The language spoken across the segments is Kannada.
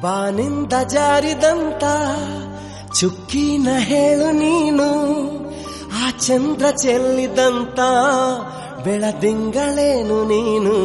ಬಾನಿಂದ ಜಾರಿದಂತ ಚುಕ್ಕಿನ ಹೇಳು ನೀನು ಆ ಚಂದ್ರ ಚೆಲ್ಲಿದಂತ ಬೆಳದಿಂಗಳೇನು ನೀನು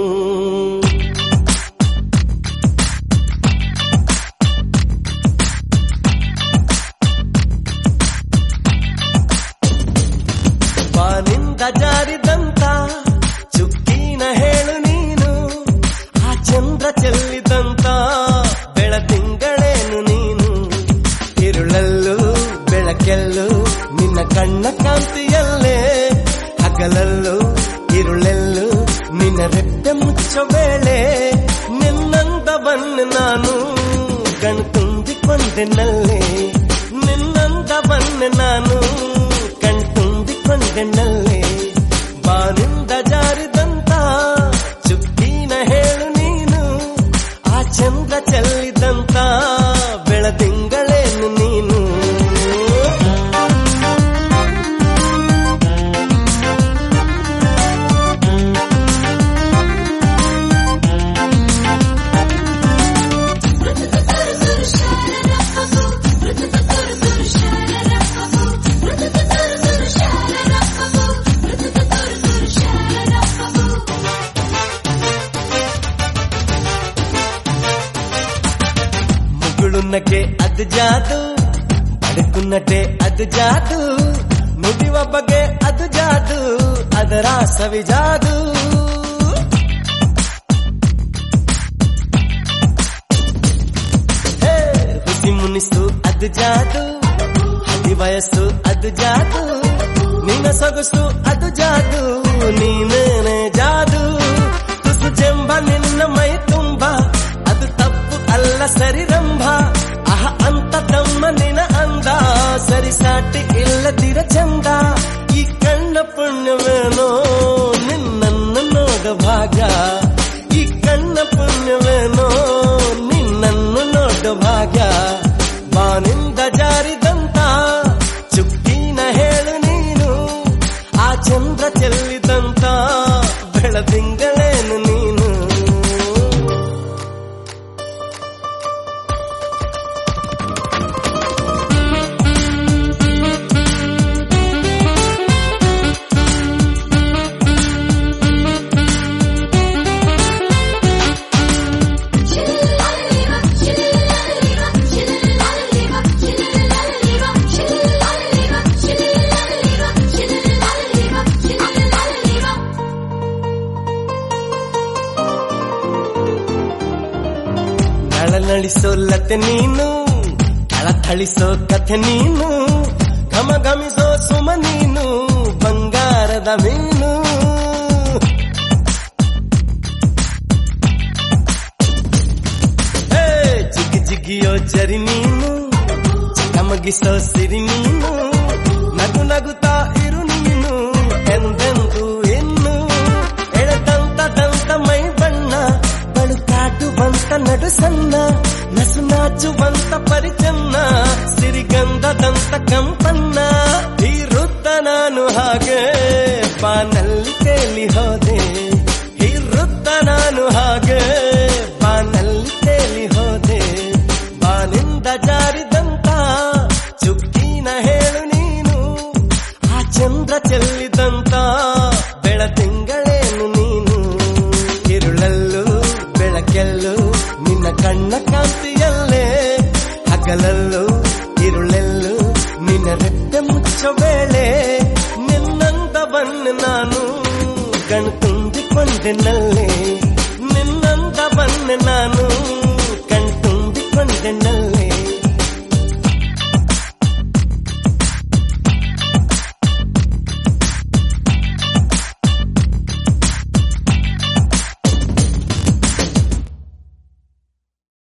ಬಾನಿಂದ ಜಾರಿದಂತ ಚುಕ್ಕಿನ ಹೇಳು ನೀನು ಆ ಚಂದ್ರ ಚೆಲ್ಲಿದಂತ ಬೆಳದಿಂಗಳೇನು ನೀನು ಇರುಳಲ್ಲೂ ಬೆಳಕೆಲ್ಲೂ ನಿನ್ನ ಕಣ್ಣ ಕಾಂತಿಯಲ್ಲೇ ಹಗಲಲ್ಲೂ ಇರುಳೆಲ್ಲೂ ನಿನ್ನ ರೆಪ್ಪೆ ಮುಚ್ಚೋ ವೇಳೆ ನಿನ್ನಂದವನ್ನು ನಾನು ಕಣ್ತುಂಬಿಕೊಂಡೆನಲ್ಲೇ ನಿನ್ನಂದವನ್ನು ನಾನು ಕಣ್ತುಂಬಿಕೊಂಡೆನಲ್ಲೇ ಬಾನಿಂದ ಜಾರಿದಂತ ಚುಕ್ಕಿನ ಹೇಳು ನೀನು ಆ ಚಂದ್ರ ಚೆಲ್ಲಿದಂತ ಬೆಳದಿಂಗಳೇನು ನೀನು ముగుడున్నకే అది జాదు అడుకున్నట్టే అది జాదు ನುಡಿವ ಬಗೆ ಅದು ಜಾದು ಅದರ ಸವಿ ಜಾದು ಹೇ, ಹುಸಿ ಮುನಿಸು ಅದು ಜಾದು ಹದಿ ವಯಸ್ಸು ಅದು ಜಾದು ನಿನ್ನ ಸೊಗಸು ಅದು ಜಾದು ನೀನೇನೆ ಜಾದು ತುಸು ಚೆಂಬ ನಿನ್ನ ಮೈ ತುಂಬ ಅದು ತಪ್ಪು ಅಲ್ಲ ಸರಿರಂಭ ಅಹ ಅಂತ ತಮ್ಮ ನಿನ ಅಂದ ಸರಿಸಾಟಿ ಇಲ್ಲದಿರ ಚಂದ ಈ ಕಣ್ಣ ಪುಣ್ಯವೇನೋ ನಿನ್ನನ್ನು ನೋಡ ಭಾಗ್ಯ ಈ ಕಣ್ಣ ಪುಣ್ಯವೇನೋ ನಿನ್ನನ್ನು ನೋಡ ಭಾಗ್ಯ ಬಾನಿಂದ ಜಾರಿದಂತ ಚುಕ್ಕಿನ ಹೇಳು ನೀನು ಆ ಚಂದ್ರ ಚೆಲ್ಲಿದಂತ ಬೆಳದಿಂಗಳೇನು ನೀನು ನಳನಳಿಸೋ ನೀನು ಕೆಳ ಥಳಿಸೋ ಕಥೆ ನೀನು ಘಮ ಘಮಿಸೋ ಸುಮ ನೀನು ಬಂಗಾರದ ಮೀನು ಹೇ, ಜಿಗಿ ಜಿಗಿಯೋ ಜರಿ ನೀನು ಚಕಮಗಿಸೋ ಸಿರಿ ನೀನು ನಗು ನಗುತ್ತಾ ಇರು ನೀನು ಎಂದೆಂದು ಇನ್ನು ಎಳೆದಂತ ದಂತ ಮೈ ಬಣ್ಣ ಬಳುಕಾಟುವಂತ ನಡು ಸಣ್ಣ ನಸು ನಾಚುವಂತ ಪರಿಚನ್ನ ಸಿರಿಗಂಧದಂತ ಕಂಪನ್ನ ಹೀರುತ್ತ ನಾನು ಹಾಗೆ ಬಾನಲ್ಲಿ ತೇಲಿ ಹೋದೆ ಹೀರುತ್ತ ನಾನು ಹಾಗೆ ಬಾನಲ್ಲಿ ತೇಲಿ ಹೋದೆ ಬಾನಿಂದ ಜಾರಿದಂತ ಚುಕ್ಕಿನ ಹೇಳು ನೀನು ಆ ಚಂದ್ರ ಚೆಲ್ಲಿದಂತ ಬೆಳದಿಂಗಳೇನು ನೀನು ಇರುಳಲ್ಲೂ ಬೆಳಕೆಲ್ಲೂ ನಿನ್ನ ಕಣ್ಣ ಕಾಂತಿಯಲ್ಲೇ ಹಗಲಲ್ಲೂ ಇರುಳೆಲ್ಲೂ ನಿನ್ನ ರೆಪ್ಪೆ ಮುಚ್ಚೋ ವೇಳೆ ನಿನ್ನಂದವನ್ನು ನಾನು ಕಣ್ತುಂಬಿಕೊಂಡೆನಲ್ಲೇ ನಿನ್ನಂದವನ್ನು ನಾನು ಕಣ್ತುಂಬಿಕೊಂಡೆನಲ್ಲೇ